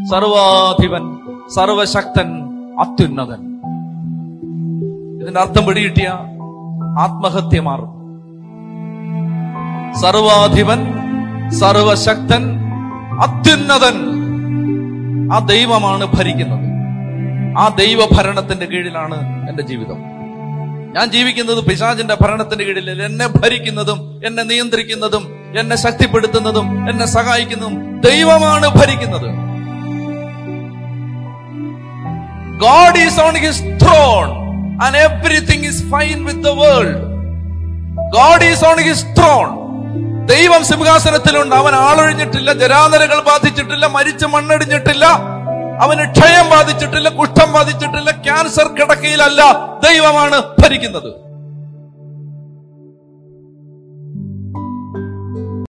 സർവാധിപൻ സർവശക്തൻ അത്യുന്നതൻ ഇതിന്റെ അർത്ഥം പിടികിട്ടിയ ആത്മഹത്യ മാറും സർവാധിപൻ സർവശക്തൻ അത്യുന്നതൻ ആ ദൈവമാണ് ഭരിക്കുന്നത് ആ ദൈവ ഭരണത്തിന്റെ കീഴിലാണ് എന്റെ ജീവിതം ഞാൻ ജീവിക്കുന്നത് പിശാചിന്റെ ഭരണത്തിന്റെ കീഴിൽ എന്നെ ഭരിക്കുന്നതും എന്നെ നിയന്ത്രിക്കുന്നതും എന്നെ ശക്തിപ്പെടുത്തുന്നതും എന്നെ സഹായിക്കുന്നതും ദൈവമാണ് ഭരിക്കുന്നത് God is on his throne and everything is fine with the world God is on his throne ദൈവം സിംഹാസനത്തിലുണ്ട് അവൻ ആളൊഴിഞ്ഞിട്ടില്ല ജരാനരകൾ ബാധിച്ചിട്ടില്ല മരിച്ച് മണ്ണടിഞ്ഞിട്ടില്ല അവന് ക്ഷയം ബാധിച്ചിട്ടില്ല കുഷ്ഠം ബാധിച്ചിട്ടില്ല ക്യാൻസർ കിടക്കയിലല്ല ദൈവമാണ് ഭരിക്കുന്നത്